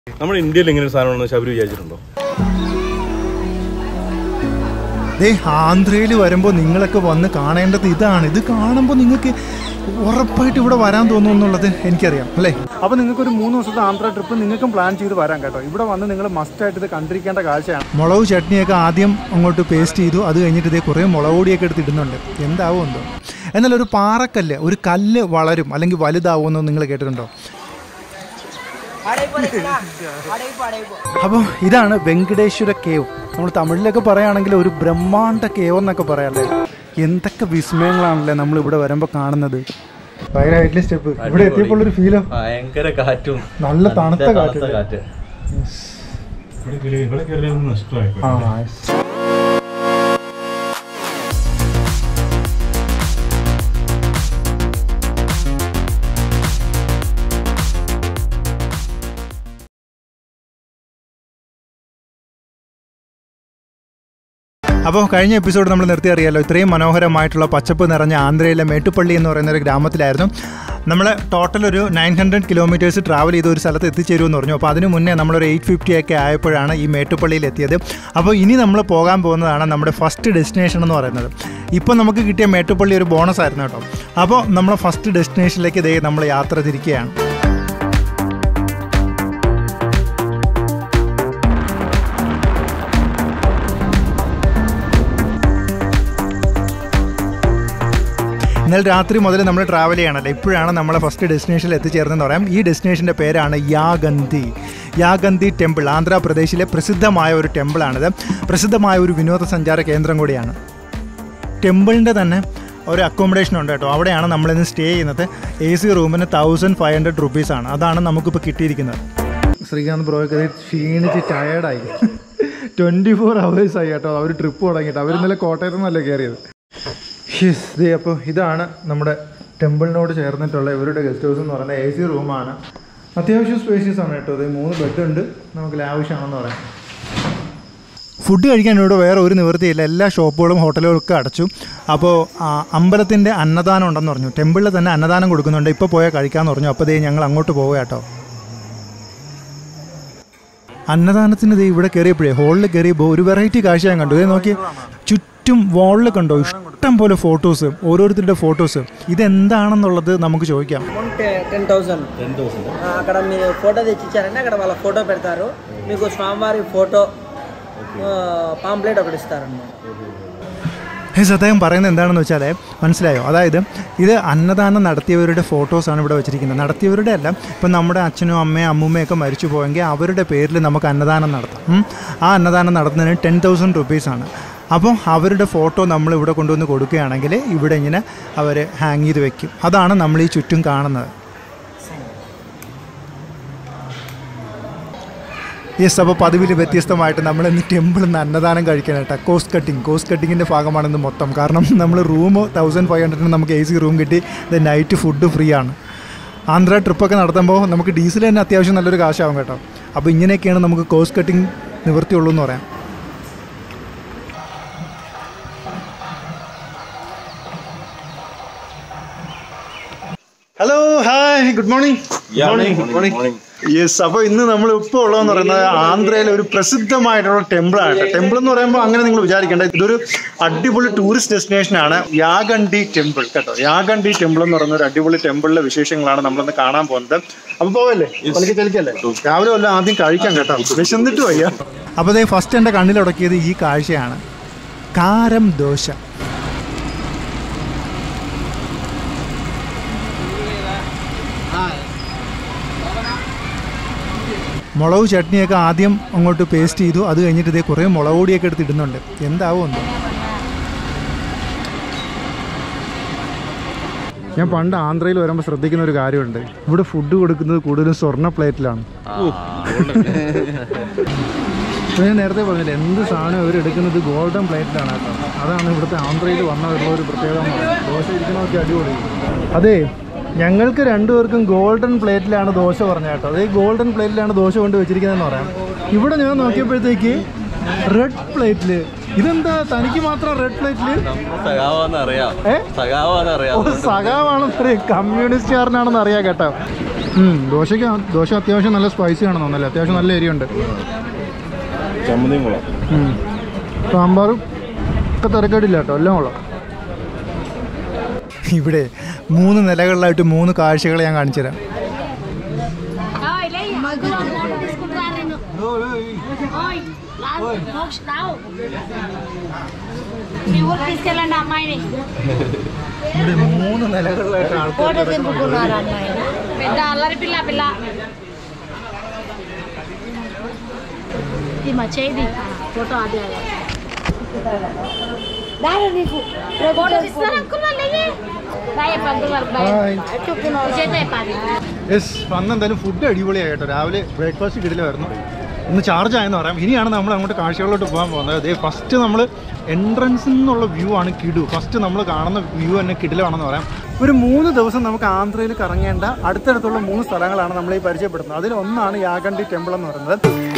നമ്മുടെ ഇന്ത്യയിൽ ഇങ്ങനെ ഒരു സാധനമാണെന്ന് ശബരി വിചാരിച്ചിട്ടുണ്ടോ ദേ ആന്ധ്രയിൽ വരുമ്പോൾ നിങ്ങളൊക്കെ വന്ന് കാണേണ്ടത് ഇതാണ് ഇത് കാണുമ്പോൾ നിങ്ങൾക്ക് ഉറപ്പായിട്ട് ഇവിടെ വരാൻ തോന്നും എന്നുള്ളത് എനിക്കറിയാം അല്ലേ അപ്പോൾ നിങ്ങൾക്ക് ഒരു മൂന്ന് ദിവസത്തെ ആന്ധ്ര ട്രിപ്പ് നിങ്ങൾക്കും പ്ലാൻ ചെയ്ത് വരാം കേട്ടോ ഇവിടെ വന്ന് നിങ്ങൾ മസ്റ്റായിട്ട് ഇത് കണ്ടിരിക്കേണ്ട കാഴ്ചയാണ് മുളക് ചട്നിയൊക്കെ ആദ്യം അങ്ങോട്ട് പേസ്റ്റ് ചെയ്തു അത് കഴിഞ്ഞിട്ട് ഇതേ കുറേ മുളക് പൊടിയൊക്കെ എടുത്ത് ഇടുന്നുണ്ട് എന്താവും എന്തോ എന്നാൽ ഒരു പാറക്കല്ല് ഒരു കല്ല് വളരും അല്ലെങ്കിൽ വലുതാവുമെന്ന് നിങ്ങൾ കേട്ടിട്ടുണ്ടോ അപ്പോൾ ഇതാണ് വെങ്കടേശ്വര കേവ് നമ്മൾ തമിഴിലൊക്കെ പറയുകയാണെങ്കിൽ ഒരു ബ്രഹ്മാണ്ഡ കേവ് എന്നൊക്കെ പറയാല്ലേ എന്തൊക്കെ വിസ്മയങ്ങളാണല്ലേ നമ്മൾ ഇവിടെ വരുമ്പോൾ കാണുന്നത് ഭയങ്കര ഹൈറ്റ്ലി സ്റ്റെപ്പ് ഇവിടെ എത്തിയപ്പോൾ ഒരു ഫീലോ ഭയങ്കര കാറ്റും നല്ല തണുത്ത കാറ്റ് കാറ്റ് ഇവിടെ കയറിയൊന്നും നഷ്ടമായി ആ അപ്പോൾ കഴിഞ്ഞ എപ്പിസോഡ് നമ്മൾ നിർത്തി അറിയാലോ ഇത്രയും മനോഹരമായിട്ടുള്ള പച്ചപ്പ് നിറഞ്ഞ ആന്ധ്രയിലെ മേട്ടുപ്പള്ളി എന്ന് പറയുന്ന ഒരു ഗ്രാമത്തിലായിരുന്നു നമ്മൾ ടോട്ടൽ ഒരു നയൻ ഹൺഡ്രഡ് കിലോമീറ്റേഴ്സ് ട്രാവൽ ചെയ്ത് ഒരു സ്ഥലത്ത് എത്തിച്ചേരുമെന്ന് പറഞ്ഞു അപ്പോൾ അതിന് മുന്നേ നമ്മളൊരു എയ്റ്റ് ഫിഫ്റ്റി ഒക്കെ ആയപ്പോഴാണ് ഈ മേട്ടുപ്പള്ളിയിൽ എത്തിയത് അപ്പോൾ ഇനി നമ്മൾ പോകാൻ പോകുന്നതാണ് നമ്മുടെ ഫസ്റ്റ് ഡെസ്റ്റിനേഷൻ എന്ന് പറയുന്നത് ഇപ്പോൾ നമുക്ക് കിട്ടിയ മേട്ടുപ്പള്ളി ഒരു ബോണസ് ആയിരുന്നു കേട്ടോ അപ്പോൾ നമ്മൾ ഫസ്റ്റ് ഡെസ്റ്റിനേഷനിലേക്ക് ഇതേ നമ്മൾ യാത്ര തിരിക്കുകയാണ് ഇന്നലെ രാത്രി മുതൽ നമ്മൾ ട്രാവൽ ചെയ്യണല്ലോ ഇപ്പോഴാണ് നമ്മൾ ഫസ്റ്റ് ഡെസ്റ്റിനേഷനിൽ എത്തിച്ചേർന്നെന്ന് പറയാം ഈ ഡെസ്റ്റിനേഷൻ്റെ പേരാണ് യാഗന്തി യാഗന്തി ടെമ്പിൾ ആന്ധ്രാപ്രദേശിലെ പ്രസിദ്ധമായ ഒരു ടെമ്പിളാണിത് പ്രസിദ്ധമായ ഒരു വിനോദസഞ്ചാര കേന്ദ്രം കൂടിയാണ് ടെമ്പിളിൻ്റെ തന്നെ ഒരു അക്കോമഡേഷൻ ഉണ്ട് കേട്ടോ അവിടെയാണ് നമ്മളിന്ന് സ്റ്റേ ചെയ്യുന്നത് എ സി റൂമിന് തൗസൻഡ് ഫൈവ് ഹൺഡ്രഡ് റുപ്പീസാണ് അതാണ് നമുക്കിപ്പോൾ കിട്ടിയിരിക്കുന്നത് ശ്രീകാന്ത് ബ്രോയ്ക്ക് ക്ഷീണിച്ച് ടയേർഡായി ട്വൻറ്റി ഫോർ അവേഴ്സ് ആയി കേട്ടോ അവർ ട്രിപ്പ് തുടങ്ങിയിട്ട് അവർ ഇന്നലെ കോട്ടയത്തു നിന്നല്ലേ കയറിയത് യെസ് ദേ അപ്പോൾ ഇതാണ് നമ്മുടെ ടെമ്പിളിനോട് ചേർന്നിട്ടുള്ള ഇവരുടെ ഗസ്റ്റ് ഹൗസ് എന്ന് പറയുന്നത് എ സി റൂമാണ് അത്യാവശ്യം സ്പേഷ്യസ് ആണ് കേട്ടോ ഇത് മൂന്ന് ബെഡ് ഉണ്ട് നമുക്ക് ലാവശ്യമാണെന്ന് പറയാം ഫുഡ് കഴിക്കാൻ ഇവിടെ വേറെ ഒരു നിവൃത്തിയില്ല എല്ലാ ഷോപ്പുകളും ഹോട്ടലുകളും ഒക്കെ അടച്ചു അപ്പോൾ അമ്പലത്തിൻ്റെ അന്നദാനം ഉണ്ടെന്ന് പറഞ്ഞു ടെമ്പിളിൽ തന്നെ അന്നദാനം കൊടുക്കുന്നുണ്ട് ഇപ്പോൾ പോയാൽ കഴിക്കാമെന്ന് പറഞ്ഞു അപ്പോൾ ദേ ഞങ്ങൾ അങ്ങോട്ട് പോവുക കേട്ടോ അന്നദാനത്തിന് ദേ ഇവിടെ കയറിയപ്പോഴേ ഹോളിൽ കയറിയപ്പോൾ ഒരു വെറൈറ്റി കാഴ്ച ഞാൻ കണ്ടു ഇതേ നോക്കി ചുറ്റും വാളിൽ കണ്ടോ ഇഷ്ടം പോലെ ഫോട്ടോസ് ഓരോരുത്തരുടെ ഫോട്ടോസ് ഇതെന്താണെന്നുള്ളത് നമുക്ക് ചോദിക്കാം amount ten thousand ten thousand అక్కడ మీరు ఫోటో తెచ్చి ఇచ్చారంటే అక్కడ వాళ్ళ ఫోటో పెడతారు మీకు స్వామివారి ఫోటో పాంప్లెట్ ఒకటి ఇస్తారన్నమాట യെസ് അദ്ദേഹം പറയുന്നത് എന്താണെന്ന് വെച്ചാൽ മനസ്സിലായോ അതായത് ഇത് അന്നദാനം നടത്തിയവരുടെ ഫോട്ടോസാണ് ഇവിടെ വെച്ചിരിക്കുന്നത് നടത്തിയവരുടെ അല്ല ഇപ്പം നമ്മുടെ അച്ഛനും അമ്മയും അമ്മൂമ്മയൊക്കെ മരിച്ചു പോയെങ്കിൽ അവരുടെ പേരിൽ നമുക്ക് അന്നദാനം നടത്താം ഉം. ആ അന്നദാനം നടത്തുന്നതിന് ടെൻ തൗസൻഡ് റുപ്പീസാണ് അപ്പോൾ അവരുടെ ഫോട്ടോ നമ്മൾ ഇവിടെ കൊണ്ടുവന്ന് കൊടുക്കുകയാണെങ്കിൽ ഇവിടെ ഇങ്ങനെ അവർ ഹാങ് ചെയ്ത് വെക്കും അതാണ് നമ്മൾ ഈ ചുറ്റും കാണുന്നത് യെസ് അപ്പോൾ പതിവിൽ വ്യത്യസ്തമായിട്ട് നമ്മൾ ഇന്ന് ടെമ്പിളിൽ നിന്ന് അന്നദാനം കഴിക്കാനായിട്ട് കോസ്റ്റ് കട്ടിങ് കോസ്റ്റ് കട്ടിങ്ങിൻ്റെ ഭാഗമാണ് ഇന്ന് മൊത്തം കാരണം നമ്മൾ റൂം തൗസൻഡ് ഫൈവ് ഹൺഡ്രഡിന് നമുക്ക് എ സി റൂം കിട്ടി ഇത് നൈറ്റ് ഫുഡ് ഫ്രീ ആണ് ആന്ധ്ര ട്രിപ്പൊക്കെ നടത്തുമ്പോൾ നമുക്ക് ഡീസൽ തന്നെ അത്യാവശ്യം നല്ലൊരു കാശാവും കേട്ടോ അപ്പോൾ ഇങ്ങനെയൊക്കെയാണ് നമുക്ക് കോസ്റ്റ് കട്ടിങ് നിവൃത്തിയുള്ളൂ എന്ന് പറയാം hello hi good morning good morning yes അപ്പോൾ ഇന്ന് നമ്മൾ ഇപ്പോൾ ഉള്ളതെന്ന് പറയുന്നത് ആന്ധ്രയിലെ ഒരു പ്രസിദ്ധമായിട്ടുള്ള ടെമ്പിളാണ് ടെമ്പിൾ എന്ന് പറയുമ്പോൾ അങ്ങനെ നിങ്ങൾ വിചാരിക്കേണ്ട ഇതൊരു അടിപൊളി ടൂറിസ്റ്റ് ഡെസ്റ്റിനേഷൻ ആണ് യാഗണ്ടി ടെമ്പിൾ കേട്ടോ യാഗണ്ടി ടെമ്പിൾ എന്ന് പറയുന്ന ഒരു അടിപൊളി ടെമ്പിളിലെ വിശേഷങ്ങളാണ് നമ്മളിന്ന് കാണാൻ പോകുന്നത് അപ്പോൾ പോവല്ലേ കളിക്ക് ചലിക്കല്ലേ രാവിലെ വല്ല ആദ്യം കഴിക്കാം കേട്ടോ വിശന്നിട്ട് വയ്യ അപ്പോൾ അതേ ഫസ്റ്റ് എൻ്റെ കണ്ണിലുടക്കിയത് ഈ കാഴ്ചയാണ് കാരം ദോശ മുളക് ചട്നിയൊക്കെ ആദ്യം അങ്ങോട്ട് പേസ്റ്റ് ചെയ്തു അത് കഴിഞ്ഞിട്ട് ഇതേ കുറേ മുളക് പൊടിയൊക്കെ എടുത്ത് ഇടുന്നുണ്ട് എന്താവും എന്തോ ഞാൻ പണ്ട് ആന്ധ്രയിൽ വരുമ്പോൾ ശ്രദ്ധിക്കുന്ന ഒരു കാര്യമുണ്ട് ഇവിടെ ഫുഡ് കൊടുക്കുന്നത് കൂടുതലും സ്വർണ്ണ പ്ലേറ്റിലാണ് ഇപ്പൊ ഞാൻ നേരത്തെ പറഞ്ഞില്ല എന്ത് സാധനം ഇവർ എടുക്കുന്നത് ഗോൾഡൻ പ്ലേറ്റിലാണ് കേട്ടോ അതാണ് ഇവിടുത്തെ ആന്ധ്രയിൽ വന്നവരുള്ള ഒരു പ്രത്യേകത എന്ന് പറയുന്നത് ദോശ ഇരിക്കണമൊക്കെ അടിപൊളി അതെ ഞങ്ങൾക്ക് രണ്ടുപേർക്കും ഗോൾഡൻ പ്ലേറ്റിലാണ് ദോശ പറഞ്ഞ കേട്ടോ അതേ ഗോൾഡൻ പ്ലേറ്റിലാണ് ദോശ കൊണ്ട് വെച്ചിരിക്കുന്നതെന്ന് പറയാം ഇവിടെ ഞാൻ നോക്കിയപ്പോഴത്തേക്ക് റെഡ് പ്ലേറ്റില് ഇതെന്താ തനിക്ക് മാത്രം റെഡ് പ്ലേറ്റില് സഖാവാന്ന് അറിയാം ഏ? സഖാവാന്ന് അറിയാം ഓ സഖാവാണെന്ന് അറിയാം കമ്മ്യൂണിസ്റ്റുകാരനാണെന്ന് അറിയാം കേട്ടോ ഉം, ദോശയ്ക്ക് ആ- ദോശ അത്യാവശ്യം നല്ല സ്പൈസി ആണെന്ന് തോന്നല്ലേ അത്യാവശ്യം നല്ല എരിയുണ്ട് ചമ്മന്തിയും കൊള്ളാം ഉം. സാമ്പാറും ഒക്കെ തിരക്കേടില്ല കേട്ടോ എല്ലാം കൊള്ളാം ഇവിടെ മൂന്ന് നിലകളിലായിട്ട് മൂന്ന് കാഴ്ചകൾ ഞാൻ കാണിച്ചു തരാം Rồi lấy mà cứ ăn ăn biscuit ra đây nữa. Ôi, lá mốc đau. Đi hút తీసుకెళ్ళండి అమ్మాయిని ഇവിടെ മൂന്ന് നിലകളിലായിട്ട് ആൾക്കാർ ఫోటో దింపుకున్నారు అమ్మాయిని పెద్ద అల్లరి పిల్ల పిల్ల ఇది మా చేయి ఫోటో అదే ఫోటో తీస్తారు అంకుల్ వాళ్ళకి బాయ్ అంకుల్ వాళ్ళకి బాయ్ Bye. చెప్తున్నాను చేత చెప్పాలి യെസ് അന്ന് എന്തായാലും ഫുഡ് അടിപൊളിയായി കേട്ടോ രാവിലെ ബ്രേക്ക്ഫാസ്റ്റ് കിടിലായിരുന്നു ഇന്ന് ചാർജ് ആയെന്ന് പറയാം ഇനിയാണ് നമ്മൾ അങ്ങോട്ട് കാഴ്ചകളിലോട്ട് പോകാൻ പോകുന്നത് അതേ ഫസ്റ്റ് നമ്മൾ എൻട്രൻസിൽ നിന്നുള്ള വ്യൂ ആണ് കിടു ഫസ്റ്റ് നമ്മൾ കാണുന്ന വ്യൂ തന്നെ കിടിലാണെന്ന് പറയാം ഒരു മൂന്ന് ദിവസം നമുക്ക് ആന്ധ്രയിൽ കറങ്ങേണ്ട അടുത്തടുത്തുള്ള മൂന്ന് സ്ഥലങ്ങളാണ് നമ്മൾ ഈ പരിചയപ്പെടുന്നത് അതിൽ ഒന്നാണ് യാഗണ്ടി ടെമ്പിൾ എന്ന് പറയുന്നത്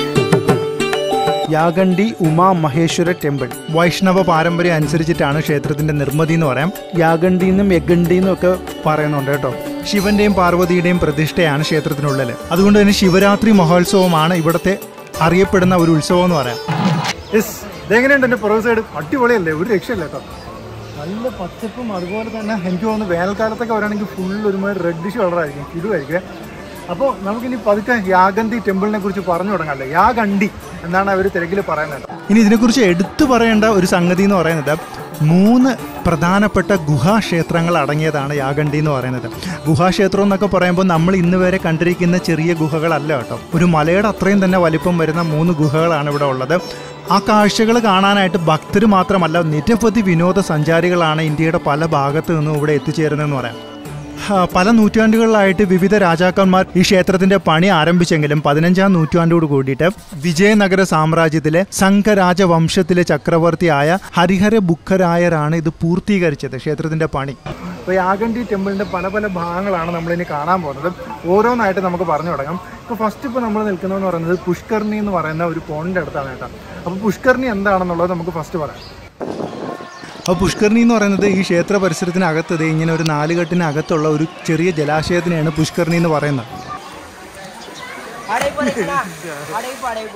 യാഗണ്ടി ഉമാ മഹേശ്വര ടെമ്പിൾ വൈഷ്ണവ പാരമ്പര്യം അനുസരിച്ചിട്ടാണ് ക്ഷേത്രത്തിന്റെ നിർമ്മിതി എന്ന് പറയാം യാഗണ്ടി എന്നും യഗണ്ടി എന്നും ഒക്കെ പറയുന്നുണ്ട് കേട്ടോ ശിവന്റെയും പാർവതിയുടെയും പ്രതിഷ്ഠയാണ് ക്ഷേത്രത്തിനുള്ളിൽ അതുകൊണ്ട് തന്നെ ശിവരാത്രി മഹോത്സവമാണ് ഇവിടുത്തെ അറിയപ്പെടുന്ന ഒരു ഉത്സവം എന്ന് പറയാം യെസ് ഇതെങ്ങനെയുണ്ട് എൻ്റെ പുറകു സൈഡ് അടിപൊളിയല്ലേ ഒരു രക്ഷയില്ല കേട്ടോ നല്ല പച്ചപ്പും അതുപോലെ തന്നെ എനിക്ക് തോന്നുന്നു വേനൽക്കാലത്തൊക്കെ വരാണെങ്കിൽ ഫുൾ ഒരുമാതിരി റെഡിഷ് കളറായിരിക്കും ഇടുമായിരിക്കും അപ്പോൾ നമുക്കിനി പതുക്കെ യാഗന്തി ടെമ്പിളിനെ കുറിച്ച് പറഞ്ഞു തുടങ്ങാമല്ലോ യാഗണ്ടി എന്നാണ് അവർ തിരക്കിൽ പറയുന്നത് ഇനി ഇതിനെക്കുറിച്ച് എടുത്തു പറയേണ്ട ഒരു സംഗതി എന്ന് പറയുന്നത് മൂന്ന് പ്രധാനപ്പെട്ട ഗുഹാക്ഷേത്രങ്ങൾ അടങ്ങിയതാണ് യാഗണ്ടി എന്ന് പറയുന്നത് ഗുഹാക്ഷേത്രം എന്നൊക്കെ പറയുമ്പോൾ നമ്മൾ ഇന്ന് വരെ കണ്ടിരിക്കുന്ന ചെറിയ ഗുഹകളല്ല കേട്ടോ ഒരു മലയുടെ അത്രയും തന്നെ വലിപ്പം വരുന്ന മൂന്ന് ഗുഹകളാണ് ഇവിടെ ഉള്ളത് ആ കാഴ്ചകൾ കാണാനായിട്ട് ഭക്തർ മാത്രമല്ല നിരവധി വിനോദസഞ്ചാരികളാണ് ഇന്ത്യയുടെ പല ഭാഗത്തു നിന്നും ഇവിടെ എത്തിച്ചേരുന്നതെന്ന് പറയാം ആ, പല നൂറ്റാണ്ടുകളിലായിട്ട് വിവിധ രാജാക്കന്മാർ ഈ ക്ഷേത്രത്തിന്റെ പണി ആരംഭിച്ചെങ്കിലും പതിനഞ്ചാം നൂറ്റാണ്ടോട് കൂടിയിട്ട് വിജയനഗര സാമ്രാജ്യത്തിലെ സംഘരാജവംശത്തിലെ ചക്രവർത്തിയായ ഹരിഹര ബുക്കരായരാണ് ഇത് പൂർത്തീകരിച്ചത് ക്ഷേത്രത്തിന്റെ പണി അപ്പോൾ യാഗണ്ടി ടെമ്പിളിന്റെ പല പല ഭാഗങ്ങളാണ് നമ്മൾ ഇനി കാണാൻ പോകുന്നത് ഓരോന്നായിട്ട് നമുക്ക് പറഞ്ഞു തുടങ്ങാം ഇപ്പോൾ ഫസ്റ്റ് ഇപ്പോൾ നമ്മൾ നിൽക്കുന്നതെന്ന് പറയുന്നത് പുഷ്കർണി എന്ന് പറയുന്ന ഒരു പോണ്ടിന്റെ അടുത്താണ് കേട്ടോ അപ്പോൾ പുഷ്കർണി എന്താണെന്നുള്ളത് നമുക്ക് ഫസ്റ്റ് പറയാം അപ്പോൾ പുഷ്കർണി എന്ന് പറയുന്നത് ഈ ക്ഷേത്ര പരിസരത്തിനകത്ത് ദേ ഇങ്ങനെ ഒരു നാലുകെട്ടിനകത്തുള്ള ഒരു ചെറിയ ജലാശയത്തിനെയാണ് പുഷ്കർണി എന്ന് പറയുന്നത് అడైపో అడైపో అడైపో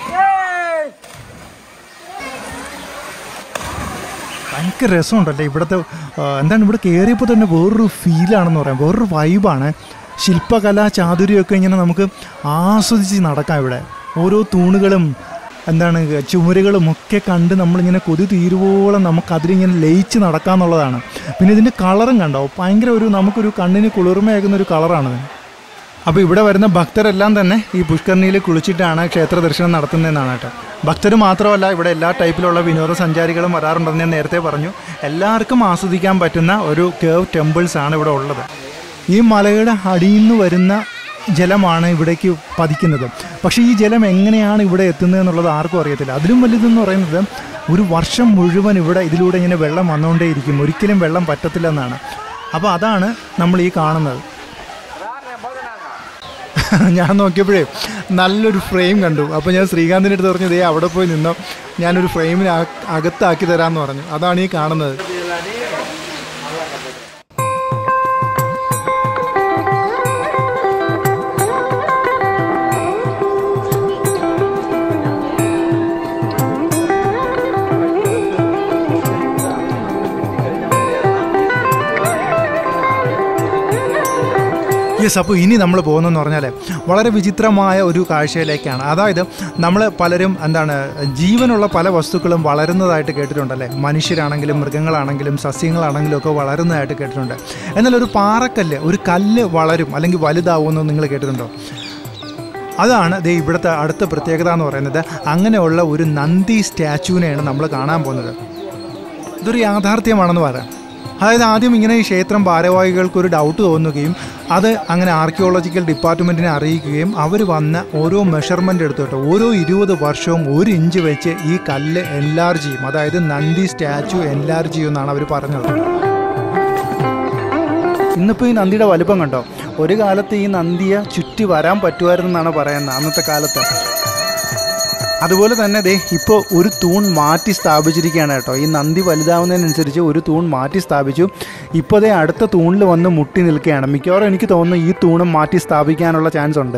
ഭയങ്കര രസമുണ്ടല്ലേ ഇവിടുത്തെ ആ, എന്താണ് ഇവിടെ കയറിയപ്പോൾ തന്നെ വേറൊരു ഫീലാണെന്ന് പറയാം വേറൊരു വൈബാണ് ശില്പകല ചാതുര്യമൊക്കെ ഇങ്ങനെ നമുക്ക് ആസ്വദിച്ച് നടക്കാം ഇവിടെ ഓരോ തൂണുകളും എന്താണ് ചുമരുകളും ഒക്കെ കണ്ട് നമ്മളിങ്ങനെ കൊതി തീരുവോളം നമുക്ക് അതിലിങ്ങനെ ലയിച്ച് നടക്കാന്നുള്ളതാണ് പിന്നെ ഇതിൻ്റെ കളറും കണ്ടോ ഭയങ്കര ഒരു നമുക്കൊരു കണ്ണിന് കുളിർമയാകുന്ന ഒരു കളറാണ് അപ്പോൾ ഇവിടെ വരുന്ന ഭക്തരെല്ലാം തന്നെ ഈ പുഷ്കരണിയിൽ കുളിച്ചിട്ടാണ് ക്ഷേത്ര ദർശനം നടത്തുന്നതെന്നാണ് കേട്ടോ ഭക്തർ മാത്രമല്ല ഇവിടെ എല്ലാ ടൈപ്പിലുള്ള വിനോദസഞ്ചാരികളും വരാറുണ്ടെന്ന് ഞാൻ നേരത്തെ പറഞ്ഞു എല്ലാവർക്കും ആസ്വദിക്കാൻ പറ്റുന്ന ഒരു കേവ് ടെമ്പിൾസ് ആണ് ഇവിടെ ഉള്ളത് ഈ മലയുടെ അടിയിൽ നിന്ന് വരുന്ന ജലമാണ് ഇവിടേക്ക് പതിക്കുന്നത് പക്ഷേ ഈ ജലം എങ്ങനെയാണ് ഇവിടെ എത്തുന്നത് എന്നുള്ളത് ആർക്കും അറിയത്തില്ല അതിലും വലുതെന്ന് പറയുന്നത് ഒരു വർഷം മുഴുവൻ ഇവിടെ ഇതിലൂടെ ഇങ്ങനെ വെള്ളം വന്നുകൊണ്ടേയിരിക്കും ഒരിക്കലും വെള്ളം പറ്റത്തില്ലെന്നാണ് അപ്പോൾ അതാണ് നമ്മൾ ഈ കാണുന്നത് ഞാൻ നോക്കിയപ്പോഴേ നല്ലൊരു ഫ്രെയിം കണ്ടു അപ്പോൾ ഞാൻ ശ്രീകാന്തിൻ്റെ അടുത്ത് പറഞ്ഞു ദേ അവിടെ പോയി നിന്നോ ഞാനൊരു ഫ്രെയിമിന് അകത്താക്കി തരാമെന്ന് പറഞ്ഞു അതാണ് ഈ കാണുന്നത് യെസ് അപ്പോൾ ഇനി നമ്മൾ പോകുന്നതെന്ന് പറഞ്ഞാൽ വളരെ വിചിത്രമായ ഒരു കാഴ്ചയിലേക്കാണ് അതായത് നമ്മൾ പലരും എന്താണ് ജീവനുള്ള പല വസ്തുക്കളും വളരുന്നതായിട്ട് കേട്ടിട്ടുണ്ടല്ലേ മനുഷ്യരാണെങ്കിലും മൃഗങ്ങളാണെങ്കിലും സസ്യങ്ങളാണെങ്കിലും ഒക്കെ വളരുന്നതായിട്ട് കേട്ടിട്ടുണ്ട് എന്നാൽ ഒരു പാറക്കല്ല് ഒരു കല്ല് വളരും അല്ലെങ്കിൽ വലുതാവുമെന്ന് നിങ്ങൾ കേട്ടിട്ടുണ്ടോ അതാണ് ദേ ഇവിടുത്തെ അടുത്ത പ്രത്യേകത എന്ന് പറയുന്നത് അങ്ങനെയുള്ള ഒരു നന്ദി സ്റ്റാച്ചുവിനെയാണ് നമ്മൾ കാണാൻ പോകുന്നത് ഇതൊരു യാഥാർത്ഥ്യമാണെന്ന് പറയാം അതായത് ആദ്യം ഇങ്ങനെ ഈ ക്ഷേത്രം ഭാരവാഹികൾക്ക് ഒരു ഡൗട്ട് തോന്നുകയും അത് അങ്ങനെ ആർക്കിയോളജിക്കൽ ഡിപ്പാർട്ട്മെൻറ്റിനെ അറിയിക്കുകയും അവർ വന്ന ഓരോ മെഷർമെൻ്റ് എടുത്തിട്ട് ഓരോ ഇരുപത് വർഷവും ഒരു ഇഞ്ച് വെച്ച് ഈ കല്ല് എൻലാർജ് ചെയ്യും അതായത് നന്ദി സ്റ്റാച്ചു എൻലാർജ് ചെയ്യും എന്നാണ് അവർ പറഞ്ഞത് ഇന്നിപ്പോൾ ഈ നന്ദിയുടെ വലുപ്പം കണ്ടോ ഒരു കാലത്ത് ഈ നന്ദിയെ ചുറ്റി വരാൻ പറ്റുമായിരുന്നെന്നാണ് പറയുന്നത് അന്നത്തെ കാലത്ത് അതുപോലെ തന്നെ ദേ ഇപ്പോൾ ഒരു തൂൺ മാറ്റി സ്ഥാപിച്ചിരിക്കുകയാണ് കേട്ടോ ഈ നന്ദി വലുതാവുന്നതിനനുസരിച്ച് ഒരു തൂൺ മാറ്റി സ്ഥാപിച്ചു ഇപ്പോൾ ദേ അടുത്ത തൂണിൽ വന്ന് മുട്ടി നിൽക്കുകയാണ് മിക്കവാറും എനിക്ക് തോന്നുന്നു ഈ തൂണും മാറ്റി സ്ഥാപിക്കാനുള്ള ചാൻസ് ഉണ്ട്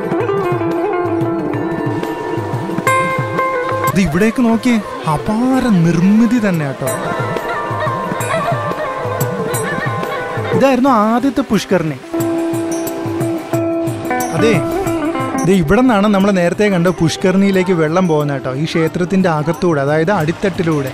ഇത് ഇവിടേക്ക് നോക്കിയേ അപാര നിർമ്മിതി തന്നെ കേട്ടോ ഇതായിരുന്നു ആദ്യത്തെ പുഷ്കരണി അതെ ഇത് ഇവിടെ നിന്നാണ് നമ്മൾ നേരത്തെ കണ്ട പുഷ്കരണിയിലേക്ക് വെള്ളം പോകുന്നത് കേട്ടോ ഈ ക്ഷേത്രത്തിന്റെ അകത്തൂടെ അതായത് അടിത്തട്ടിലൂടെ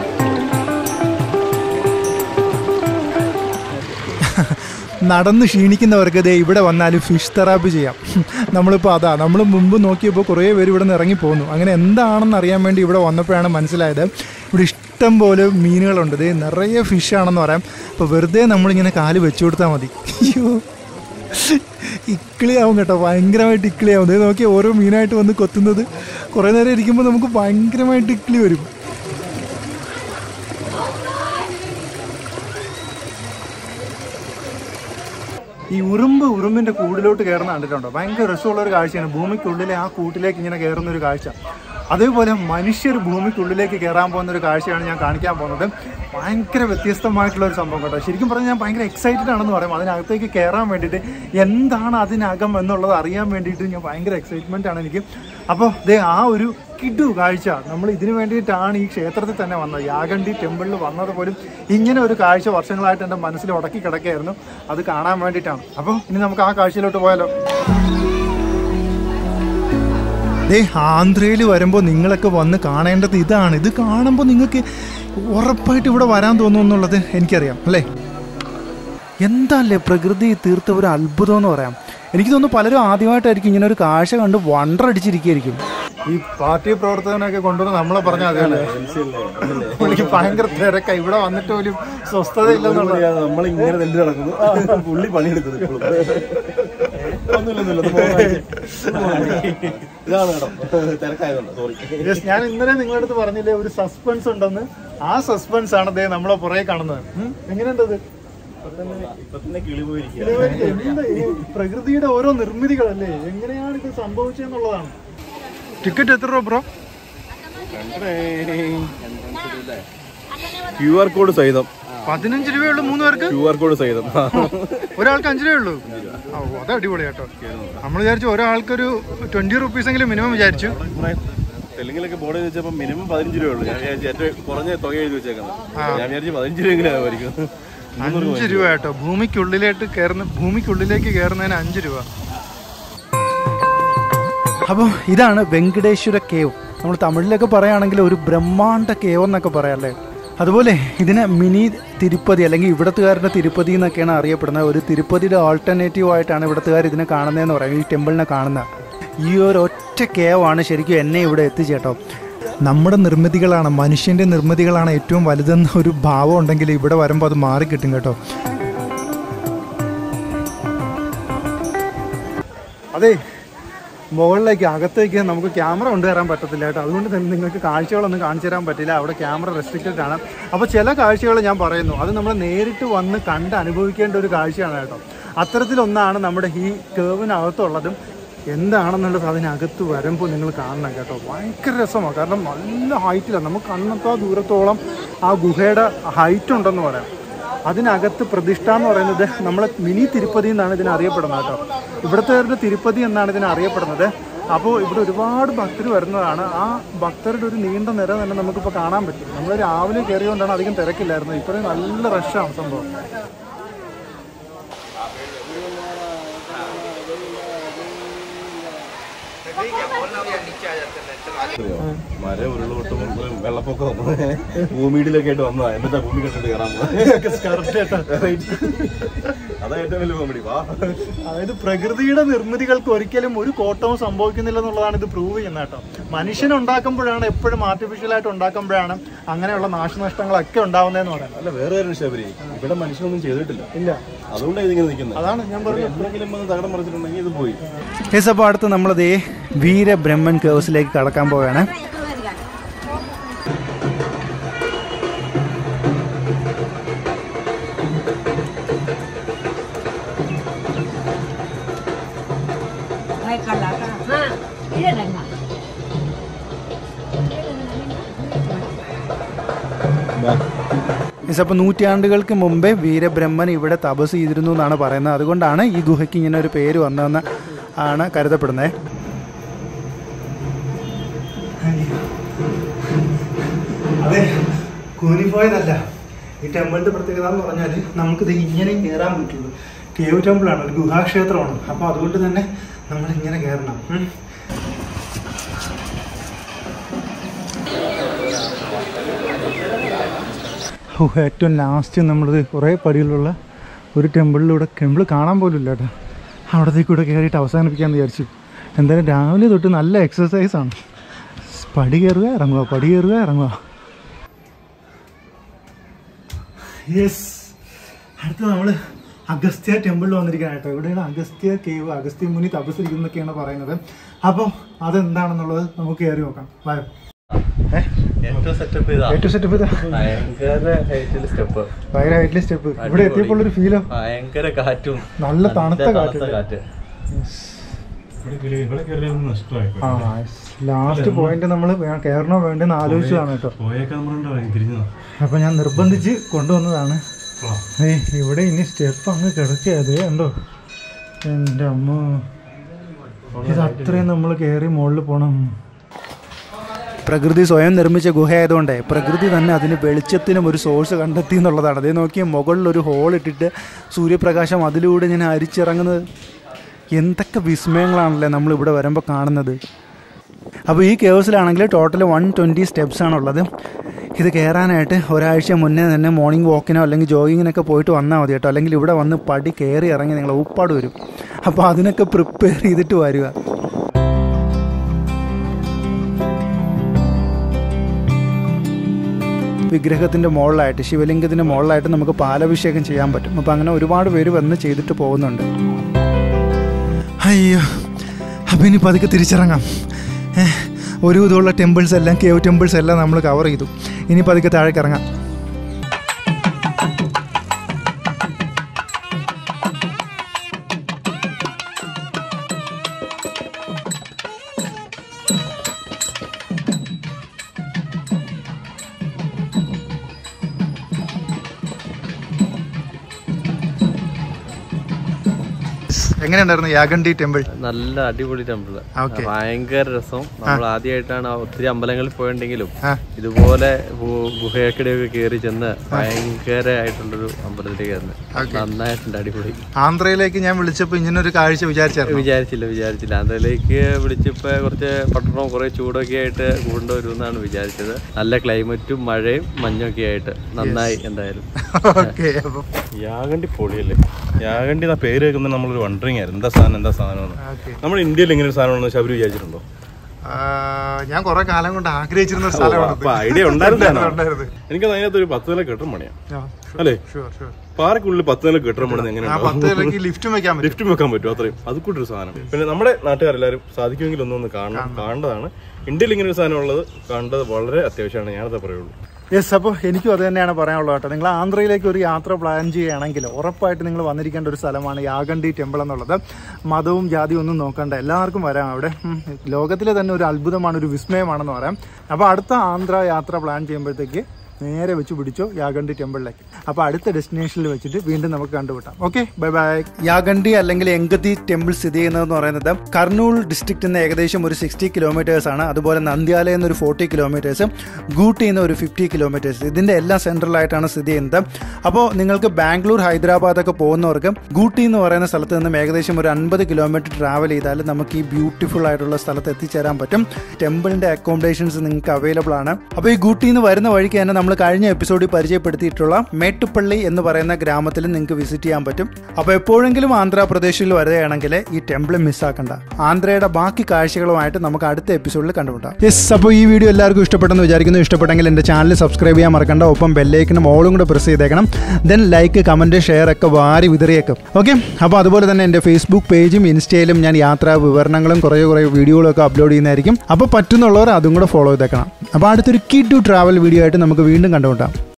നടന്ന് ക്ഷീണിക്കുന്നവർക്ക് ദേ ഇവിടെ വന്നാലും ഫിഷ് തെറാപ്പി ചെയ്യാം നമ്മളിപ്പോൾ അതാ നമ്മൾ മുമ്പ് നോക്കിയപ്പോൾ കുറേ പേര് ഇവിടെ നിന്ന് ഇറങ്ങി പോന്നു അങ്ങനെ എന്താണെന്ന് അറിയാൻ വേണ്ടി ഇവിടെ വന്നപ്പോഴാണ് മനസ്സിലായത് ഇവിടെ ഇഷ്ടം പോലെ മീനുകളുണ്ട് ദേ നിറയെ ഫിഷാണെന്ന് പറയാം അപ്പോൾ വെറുതെ നമ്മളിങ്ങനെ കാല് വെച്ചു കൊടുത്താൽ മതി അയ്യോ ഇക്കിളിയാവും കേട്ടോ ഭയങ്കരമായിട്ട് ഇക്കിളിയാവും ദേ നോക്കി ഓരോ മീനായിട്ട് വന്ന് കൊത്തുന്നത് കുറേ നേരം ഇരിക്കുമ്പോൾ നമുക്ക് ഭയങ്കരമായിട്ട് ഇക്കിളി വരും ഈ ഉറുമ്പ് ഉറുമ്പിന്റെ കൂടിലോട്ട് കയറുന്ന കണ്ടിട്ടുണ്ടോ ഭയങ്കര രസമുള്ള ഒരു കാഴ്ചയാണ് ഭൂമിക്കുള്ളിലെ ആ കൂട്ടിലേക്ക് ഇങ്ങനെ കയറുന്ന ഒരു കാഴ്ച അതേപോലെ മനുഷ്യർ ഭൂമിക്കുള്ളിലേക്ക് കയറാൻ പോകുന്ന ഒരു കാഴ്ചയാണ് ഞാൻ കാണിക്കാൻ പോകുന്നത് ഭയങ്കര വ്യത്യസ്തമായിട്ടുള്ള ഒരു സംഭവം കേട്ടോ ശരിക്കും പറഞ്ഞാൽ ഞാൻ ഭയങ്കര എക്സൈറ്റഡ് ആണെന്ന് പറയാം അതിനകത്തേക്ക് കയറാൻ വേണ്ടിയിട്ട് എന്താണ് അതിനകം എന്നുള്ളത് അറിയാൻ വേണ്ടിയിട്ട് ഞാൻ ഭയങ്കര എക്സൈറ്റ്മെന്റ് ആണ് എനിക്ക് അപ്പോൾ ദേ ആ ഒരു കിഡു കാഴ്ച നമ്മൾ ഇതിനു വേണ്ടിയിട്ടാണ് ഈ ക്ഷേത്രത്തിൽ തന്നെ വന്നത് യാഗണ്ടി ടെമ്പിളിൽ വന്നത് പോലും ഇങ്ങനെ ഒരു കാഴ്ച വർഷങ്ങളായിട്ട് എൻ്റെ മനസ്സിൽ ഉടക്കി കിടക്കുകയായിരുന്നു അത് കാണാൻ വേണ്ടിയിട്ടാണ് അപ്പോൾ ഇനി നമുക്ക് ആ കാഴ്ചയിലോട്ട് പോയാലോ ദേ ആന്ധ്രയിൽ വരുമ്പോൾ നിങ്ങളൊക്കെ വന്ന് കാണേണ്ടത് ഇതാണ് ഇത് കാണുമ്പോൾ നിങ്ങൾക്ക് ഉറപ്പായിട്ട് ഇവിടെ വരാൻ തോന്നും എന്നുള്ളത് എനിക്കറിയാം അല്ലേ എന്താല്ലേ പ്രകൃതി തീർത്ത ഒരു അത്ഭുതം എന്ന് പറയാം എനിക്ക് തോന്നുന്നു പലരും ആദ്യമായിട്ടായിരിക്കും ഇങ്ങനെ ഒരു കാഴ്ച കണ്ട് വണ്ടർ അടിച്ചിരിക്കുകയായിരിക്കും ഈ പാർട്ടി പ്രവർത്തകനൊക്കെ കൊണ്ടുവന്ന് നമ്മളെ പറഞ്ഞാൽ അതെയല്ലേ പുള്ളിക്ക് ഭയങ്കര തിരക്ക ഇവിടെ വന്നിട്ട് പോലും സ്വസ്ഥത ഇല്ലെന്നുള്ളത് നമ്മൾ ഇങ്ങനെ തെണ്ടി നടക്കുന്നു പുള്ളി പണിയെടുക്കുന്നു ഇപ്പോഴും. ഒന്നുമില്ല, ഒന്നുമില്ല. ഇത് പോകാൻ. ഇതാണ് കേട്ടോ തിരക്കായതുകൊണ്ട് സോറി Yes, ഞാൻ ഇന്നലെ നിങ്ങളുടെ അടുത്ത് പറഞ്ഞില്ലേ ഒരു സസ്പെൻസ് ഉണ്ടെന്ന് ആ സസ്പെൻസ് ആണ് ദേ നമ്മളെ പുറകെ കാണുന്നത് ഉം, എങ്ങനെയുണ്ടത് ഇപ്പൊ തന്നെ കിളി പോയിരിക്കുക എന്താ ഈ പ്രകൃതിയുടെ ഓരോ നിർമ്മിതികളല്ലേ എങ്ങനെയാണ് ഇത് സംഭവിച്ചതെന്നുള്ളതാണ് ടിക്കറ്റ് എത്ര രൂപ ബ്രോ ക്യു ആർ കോഡ് സഹിതം പതിനഞ്ച് രൂപയുള്ളൂ മൂന്ന് പേർക്ക് ക്യു ആർ കോഡ് സഹിതം ഒരാൾക്ക് അഞ്ച് രൂപയുള്ളൂ ഓ അത് അടിപൊളി കേട്ടോ നമ്മൾ വിചാരിച്ചു ഒരാൾക്കൊരു ട്വന്റി റുപ്പീസ് എങ്കിലും മിനിമം വിചാരിച്ചു കുറെ തെലുങ്കിലൊക്കെ ബോർഡ് വെച്ചപ്പോ മിനിമം പതിനഞ്ച് രൂപ ഉള്ളൂ ഞാൻ വിചാരിച്ചു ഏറ്റവും കുറഞ്ഞ തുക എഴുതി വെച്ചേക്കുന്നത് ഞാൻ വിചാരിച്ചു പതിനഞ്ച് രൂപ എങ്ങനെ ആവുമായിരിക്കും അഞ്ച് രൂപ കേട്ടോ ഭൂമിക്കുള്ളിലേക്ക് കയറുന്ന ഭൂമിക്കുള്ളിലേക്ക് കയറുന്നതിന് അഞ്ച് രൂപ അപ്പോൾ ഇതാണ് വെങ്കടേശ്വര കേവ് നമ്മൾ തമിഴിലൊക്കെ പറയുകയാണെങ്കിൽ ഒരു ബ്രഹ്മാണ്ഡ കേവ് എന്നൊക്കെ പറയാമല്ലേ അതുപോലെ ഇതിനെ മിനി തിരുപ്പതി അല്ലെങ്കിൽ ഇവിടത്തുകാരുടെ തിരുപ്പതി എന്നൊക്കെയാണ് അറിയപ്പെടുന്നത് ഒരു തിരുപ്പതിയുടെ ആൾട്ടർനേറ്റീവ് ആയിട്ടാണ് ഇവിടത്തുകാർ ഇതിനെ കാണുന്നതെന്ന് പറയും ഈ ടെമ്പിളിനെ കാണുന്നത് ഈ ഒരു ഒറ്റ കേവാണ് ശരിക്കും എന്നെ ഇവിടെ എത്തിച്ചേട്ടോ നമ്മുടെ നിർമ്മിതികളാണ് മനുഷ്യൻ്റെ നിർമ്മിതികളാണ് ഏറ്റവും വലുതെന്ന ഒരു ഭാവം ഉണ്ടെങ്കിൽ ഇവിടെ വരുമ്പോൾ അത് മാറിക്കിട്ടും കേട്ടോ അതെ മുകളിലേക്ക് അകത്തേക്ക് നമുക്ക് ക്യാമറ കൊണ്ടുവരാൻ പറ്റത്തില്ല കേട്ടോ അതുകൊണ്ട് തന്നെ നിങ്ങൾക്ക് കാഴ്ചകളൊന്നും കാണിച്ചു തരാൻ പറ്റില്ല അവിടെ ക്യാമറ റെസ്ട്രിക്റ്റഡ് ആണ് അപ്പോൾ ചില കാഴ്ചകൾ ഞാൻ പറയുന്നു അത് നമ്മൾ നേരിട്ട് വന്ന് കണ്ട് അനുഭവിക്കേണ്ട ഒരു കാഴ്ചയാണ് കേട്ടോ അത്തരത്തിലൊന്നാണ് നമ്മുടെ ഈ കേവിനകത്തുള്ളതും എന്താണെന്നുള്ളത് അതിനകത്ത് വരുമ്പോൾ നിങ്ങൾ കാണണം കേട്ടോ ഭയങ്കര രസമാണ് കാരണം നല്ല ഹൈറ്റിലാണ് നമുക്ക് കണ്ണെത്താ ദൂരത്തോളം ആ ഗുഹയുടെ ഹൈറ്റ് ഉണ്ടെന്ന് പറയാം അതിനകത്ത് പ്രതിഷ്ഠ എന്ന് പറയുന്നത് നമ്മളെ മിനി തിരുപ്പതി എന്നാണ് ഇതിനെ അറിയപ്പെടുന്നത് കേട്ടോ ഇവിടുത്തെ തിരുപ്പതി എന്നാണ് ഇതിനെ അറിയപ്പെടുന്നത് അപ്പോൾ ഇവിടെ ഒരുപാട് ഭക്തർ വരുന്നതാണ് ആ ഭക്തരുടെ ഒരു നീണ്ട നിര തന്നെ നമുക്കിപ്പോൾ കാണാൻ പറ്റും നമ്മൾ രാവിലെ കയറിയോണ്ടാണ് അധികം തിരക്കില്ലായിരുന്നത് ഇപ്പോഴും നല്ല റഷാണ് സംഭവം മര ഉരുളോട്ടും വെള്ളപ്പൊക്കവും ഭൂമിയിലൊക്കെ ആയിട്ട് വന്നതാ എന്നിട്ടാ ഭൂമി കണ്ടിട്ട് കയറാൻ പോകുന്നത് അതാ ഏറ്റവും വലിയ കോമഡി വാ അതായത് പ്രകൃതിയുടെ നിർമ്മിതികൾക്ക് ഒരിക്കലും ഒരു കോട്ടവും സംഭവിക്കുന്നില്ല എന്നുള്ളതാണ് ഇത് പ്രൂവ് ചെയ്യുന്നത് കേട്ടോ മനുഷ്യൻ ഉണ്ടാക്കുമ്പോഴാണ് എപ്പോഴും ആർട്ടിഫിഷ്യൽ ആയിട്ട് ഉണ്ടാക്കുമ്പോഴാണ് അങ്ങനെയുള്ള നാശനഷ്ടങ്ങളൊക്കെ ഉണ്ടാവുന്നതെന്ന് പറയുന്നത് അല്ല വേറെ ഒരു ശബരി ഇവിടെ മനുഷ്യനൊന്നും ചെയ്തിട്ടില്ല ഇല്ല അതുകൊണ്ടാണ് ഇതിങ്ങനെ നിൽക്കുന്നത് അതാണ് ഞാൻ പറഞ്ഞത് എപ്പോഴെങ്കിലും വന്ന് തകടം മറിച്ചിട്ടുണ്ടെങ്കിൽ ഇത് പോയി യെസ് അപ്പോൾ അടുത്ത് നമ്മളതേ വീരബ്രഹ്മൻ കേവ്സിലേക്ക് കടക്കാൻ പോവുകയാണ് हाँ ये रंगा യെസ് അപ്പോൾ നൂറ്റാണ്ടുകൾക്ക് മുമ്പേ വീരബ്രഹ്മൻ ഇവിടെ തപസ് ചെയ്തിരുന്നു എന്നാണ് പറയുന്നത് അതുകൊണ്ടാണ് ഈ ഗുഹയ്ക്ക് ഇങ്ങനെ ഒരു പേര് വന്നതെന്ന് ആണ് കരുതപ്പെടുന്നത് അതെ കൂനിപ്പോയതല്ല ഈ ടെമ്പിളിൻ്റെ പ്രത്യേകത എന്ന് പറഞ്ഞാൽ നമുക്കിത് ഇങ്ങനെ കയറാൻ പറ്റുള്ളൂ കേവ് ടെമ്പിളാണ് ഒരു ഗുഹാക്ഷേത്രമാണ് അപ്പോൾ അതുകൊണ്ട് തന്നെ നമ്മൾ ഇങ്ങനെ കയറണം ഉം. ഓ ഏറ്റവും ലാസ്റ്റ് നമ്മളത് കുറേ പടികളുള്ള ഒരു ടെമ്പിളിലൂടെ ടെമ്പിൾ കാണാൻ പോലും ഇല്ല കേട്ടോ അവിടത്തേക്ക് കൂടെ കയറിയിട്ട് അവസാനിപ്പിക്കാമെന്ന് വിചാരിച്ചു എന്തായാലും രാവിലെ തൊട്ട് നല്ല എക്സസൈസാണ് പടി കയറുക ഇറങ്ങുക പടി കയറുക ഇറങ്ങുക യെസ് അടുത്ത നമ്മൾ അഗസ്ത്യ ടെമ്പിളിൽ വന്നിരിക്കുകയാണ് കേട്ടോ ഇവിടെയാണ് അഗസ്ത്യ കേവ് അഗസ്ത്യ മുനി തപസ്സിരിക്കുന്നൊക്കെയാണ് പറയുന്നത് അപ്പോൾ അതെന്താണെന്നുള്ളത് നമുക്ക് കയറി നോക്കാം വായോ ഏ ഏറ്റവും സെറ്റപ്പ് ഇതാ ഏറ്റവും സെറ്റപ്പ് ഇതാ ഭയങ്കര ഹൈറ്റിൽ സ്റ്റെപ്പ് ഭയങ്കര ഹൈറ്റ്ലി സ്റ്റെപ്പ് ഇവിടെ എത്തിയപ്പോൾ ഒരു ഫീലോ ഭയങ്കര കാറ്റും നല്ല തണുത്ത തണുത്ത കാറ്റ് കാറ്റ് ഇവിടെ കയറിയൊന്നും നഷ്ടമായി ആ ലാസ്റ്റ് പോയിന്റ് നമ്മൾ കയറണോ വേണ്ടെന്ന് ആലോചിച്ചതാണ് കേട്ടോ പോയേക്കാൻ പറഞ്ഞിട്ട് തിരിഞ്ഞതാ അപ്പൊ ഞാൻ നിർബന്ധിച്ച് കൊണ്ടുവന്നതാണ് ഏയ് ഇവിടെ ഇനി സ്റ്റെപ്പ് അങ്ങ് കിടക്കത് ഉണ്ടോ എൻ്റെ അമ്മ ഇത് അത്രയും നമ്മൾ കയറി മുകളിൽ പോണം പ്രകൃതി സ്വയം നിർമ്മിച്ച ഗുഹയായതുകൊണ്ട് പ്രകൃതി തന്നെ അതിന് വെളിച്ചത്തിനും ഒരു സോഴ്സ് കണ്ടെത്തി എന്നുള്ളതാണ് അതേ നോക്കി മുകളിൽ ഒരു ഹോൾ ഇട്ടിട്ട് സൂര്യപ്രകാശം അതിലൂടെ ഇങ്ങനെ അരിച്ചിറങ്ങുന്നത് എന്തൊക്കെ വിസ്മയങ്ങളാണല്ലേ നമ്മൾ ഇവിടെ വരുമ്പോൾ കാണുന്നത് അപ്പോൾ ഈ കേവ്സിലാണെങ്കിൽ ടോട്ടൽ വൺ ട്വൻറ്റി സ്റ്റെപ്സ് ആണുള്ളത് ഇത് കയറാനായിട്ട് ഒരാഴ്ച മുന്നേ തന്നെ മോർണിംഗ് വാക്കിനോ അല്ലെങ്കിൽ ജോഗിങ്ങിനൊക്കെ പോയിട്ട് വന്നാൽ മതി കേട്ടോ അല്ലെങ്കിൽ ഇവിടെ വന്ന് പടി കയറി ഇറങ്ങി നിങ്ങൾ ഉപ്പാട് വരും അപ്പോൾ അതിനൊക്കെ പ്രിപ്പയർ ചെയ്തിട്ട് വരിക വിഗ്രഹത്തിൻ്റെ മുകളിലായിട്ട് ശിവലിംഗത്തിൻ്റെ മുകളിലായിട്ട് നമുക്ക് പാലഭിഷേകം ചെയ്യാൻ പറ്റും അപ്പോൾ അങ്ങനെ ഒരുപാട് പേര് വന്ന് ചെയ്തിട്ട് പോകുന്നുണ്ട് അയ്യോ അപ്പം ഇനി പതുക്കെ തിരിച്ചിറങ്ങാം ഏ, ഒരു ഇതുള്ള ടെമ്പിൾസ് എല്ലാം കേവ് ടെമ്പിൾസ് എല്ലാം നമ്മൾ കവർ ചെയ്തു ഇനി പതുക്കെ താഴേക്ക് ഇറങ്ങാം എങ്ങനെയുണ്ടായിരുന്നു യാഗണ്ടി ടെമ്പിൾ നല്ല അടിപൊളി ടെമ്പിള് Okay. ഭയങ്കര രസം നമ്മൾ ആദ്യമായിട്ടാണ് ഒത്തിരി അമ്പലങ്ങളിൽ പോയിട്ടുണ്ടെങ്കിലും ആ ഇതുപോലെ ഗു- ഗുഹയ്ക്കിടെയൊക്കെ കയറി ചെന്ന് ഭയങ്കരമായിട്ടുള്ളൊരു അമ്പലത്തിലേക്ക് കയറുന്നത് നന്നായിട്ടുണ്ട് അടിപൊളി ആന്ധ്രയിലേക്ക് ഞാൻ വിളിച്ചപ്പോൾ ഇങ്ങനെ ഒരു കാഴ്ച വിചാരിച്ചായിരുന്നു വിചാരിച്ചില്ല വിചാരിച്ചില്ല ആന്ധ്രയിലേക്ക് വിളിച്ചപ്പോ കുറച്ച് പട്ടണവും കുറെ ചൂടൊക്കെ ആയിട്ട് കൊണ്ടുവരും എന്നാണ് വിചാരിച്ചത് നല്ല ക്ലൈമറ്റും മഴയും മഞ്ഞൊക്കെ ആയിട്ട് നന്നായി എന്തായാലും ഓക്കെ അപ്പോൾ യാഗണ്ടി പൊളിയല്ലേ യാഗണ്ടി എന്ന പേര് കേൾക്കുമ്പോൾ നമ്മളൊരു വണ്ടറിങ് ആയിരുന്നു എന്താ സാധനം എന്താ സാധനം എന്ന് ഓക്കെ നമ്മുടെ ഇന്ത്യയിൽ ഇങ്ങനെ ഒരു സാധനം ശബരി വിചാരിച്ചിട്ടുണ്ടോ ഞാൻ കുറെ കാലം കൊണ്ട് ആഗ്രഹിച്ചിരുന്ന ഒരു സ്ഥലമാണ് അപ്പൊ ഐഡിയ ഉണ്ടായിരുന്നതാണോ ഉണ്ടായിരുന്നു എനിക്ക് അതിനകത്ത് ഒരു പത്ത് നില കെട്ടിടം പണിയാം ആ, അല്ലേ ഷുവർ ഷുവർ പാറയ്ക്കുള്ളിൽ പത്ത് നില കെട്ടിടം പണിത് ആ എങ്ങനെയാണ് പത്ത് നിലയ്ക്ക് ലിഫ്റ്റും വെക്കാൻ പറ്റും ലിഫ്റ്റും വെക്കാൻ പറ്റും അത്രയും അത് കൂട്ടൊരു സാധനം പിന്നെ നമ്മുടെ നാട്ടുകാരെല്ലാവരും സാധിക്കുമെങ്കിൽ ഒന്നൊന്ന് കാണണം കാണേണ്ടതാണ് ഇന്ത്യയിൽ ഇങ്ങനെ ഒരു സാധനം ഉള്ളത് കണ്ടത് വളരെ അത്യാവശ്യമാണ് ഞാനത് പറയുള്ളൂ യെസ് അപ്പോൾ എനിക്കും അത് തന്നെയാണ് പറയാനുള്ളത് കേട്ടോ നിങ്ങൾ ആന്ധ്രയിലേക്ക് ഒരു യാത്ര പ്ലാൻ ചെയ്യുകയാണെങ്കിൽ ഉറപ്പായിട്ട് നിങ്ങൾ വന്നിരിക്കേണ്ട ഒരു സ്ഥലമാണ് യാഗണ്ടി ടെമ്പിൾ എന്നുള്ളത് മതവും ജാതിയും ഒന്നും നോക്കണ്ട എല്ലാവർക്കും വരാം അവിടെ ഉം. ലോകത്തിലെ തന്നെ ഒരു അത്ഭുതമാണ് ഒരു വിസ്മയമാണെന്ന് പറയാം അപ്പോൾ അടുത്ത ആന്ധ്ര യാത്ര പ്ലാൻ ചെയ്യുമ്പോഴത്തേക്ക് നേരെ വെച്ച് പിടിച്ചോ യാഗണ്ടി ടെമ്പിളിലേക്ക് അപ്പോൾ അടുത്ത ഡെസ്റ്റിനേഷനിൽ വെച്ചിട്ട് വീണ്ടും നമുക്ക് കണ്ടുപിട്ടാം ഓക്കെ ബൈ ബൈ യാഗണ്ടി അല്ലെങ്കിൽ എങ്കതി ടെമ്പിൾ സ്ഥിതി ചെയ്യുന്നതെന്ന് പറയുന്നത് കർണൂൾ ഡിസ്ട്രിക്റ്റിൽ നിന്ന് ഏകദേശം ഒരു സിക്സ്റ്റി കിലോമീറ്റേഴ്സ് ആണ് അതുപോലെ നന്ദ്യാലയിൽ നിന്ന് ഒരു ഫോർട്ടി കിലോമീറ്റേഴ്സ് ഗൂട്ടിയിൽ നിന്ന് ഒരു ഫിഫ്റ്റി കിലോമീറ്റേഴ്സ് ഇതിൻ്റെ എല്ലാം സെൻട്രലായിട്ടാണ് സ്ഥിതി ചെയ്യുന്നത് അപ്പോൾ നിങ്ങൾക്ക് ബാംഗ്ലൂർ ഹൈദരാബാദ് ഒക്കെ പോകുന്നവർക്ക് ഗൂട്ടി എന്ന് പറയുന്ന സ്ഥലത്ത് നിന്നും ഏകദേശം ഒരു അൻപത് കിലോമീറ്റർ ട്രാവൽ ചെയ്താൽ നമുക്ക് ഈ ബ്യൂട്ടിഫുൾ ആയിട്ടുള്ള സ്ഥലത്ത് എത്തിച്ചേരാൻ പറ്റും ടെമ്പിളിൻ്റെ അക്കോമഡേഷൻസ് നിങ്ങൾക്ക് അവൈലബിൾ ആണ് അപ്പോൾ ഈ ഗൂട്ടിയിൽ നിന്ന് വരുന്ന വഴിക്ക് തന്നെ നമ്മൾ കഴിഞ്ഞ എപ്പിസോഡിൽ പരിചയപ്പെടുത്തിയിട്ടുള്ള മേട്ടുപ്പള്ളി എന്ന് പറയുന്ന ഗ്രാമത്തിൽ നിങ്ങൾക്ക് വിസിറ്റ് ചെയ്യാൻ പറ്റും അപ്പോൾ എപ്പോഴെങ്കിലും ആന്ധ്രാപ്രദേശിൽ വരികയാണെങ്കിൽ ഈ ടെമ്പിൾ മിസ്സാക്കണ്ട ആന്ധ്രയുടെ ബാക്കി കാഴ്ചകളുമായിട്ട് നമുക്ക് അടുത്ത എപ്പിസോഡിൽ കണ്ടുമുട്ടാം യെസ് അപ്പോൾ ഈ വീഡിയോ എല്ലാവർക്കും ഇഷ്ടപ്പെട്ടെന്ന് വിചാരിക്കുന്നു ഇഷ്ടപ്പെട്ടെങ്കിൽ എൻ്റെ ചാനൽ സബ്സ്ക്രൈബ് ചെയ്യാൻ മറക്കണ്ട ഒപ്പം ബെല്ലൈക്കനും ഓളും കൂടെ പ്രസ് ചെയ്തേക്കണം ദെൻ ലൈക്ക് കമൻറ്റ് ഷെയർ ഒക്കെ വാരി വിതറിയേക്കും ഓക്കെ അപ്പോൾ അതുപോലെ തന്നെ എൻ്റെ ഫേസ്ബുക്ക് പേജും ഇൻസ്റ്റയിലും ഞാൻ യാത്രാ വിവരണങ്ങളും കുറേ കുറേ വീഡിയോകളും ഒക്കെ അപ്ലോഡ് ചെയ്യുന്നതായിരിക്കും അപ്പോൾ പറ്റുന്നുള്ളവർ അതും കൂടെ ഫോളോ ചെയ്തേക്കണം അപ്പോൾ അടുത്തൊരു കിഡ് ടു ട്രാവൽ വീഡിയോ ആയിട്ട് നമുക്ക് വീണ്ടും കണ്ടുമുട്ടാം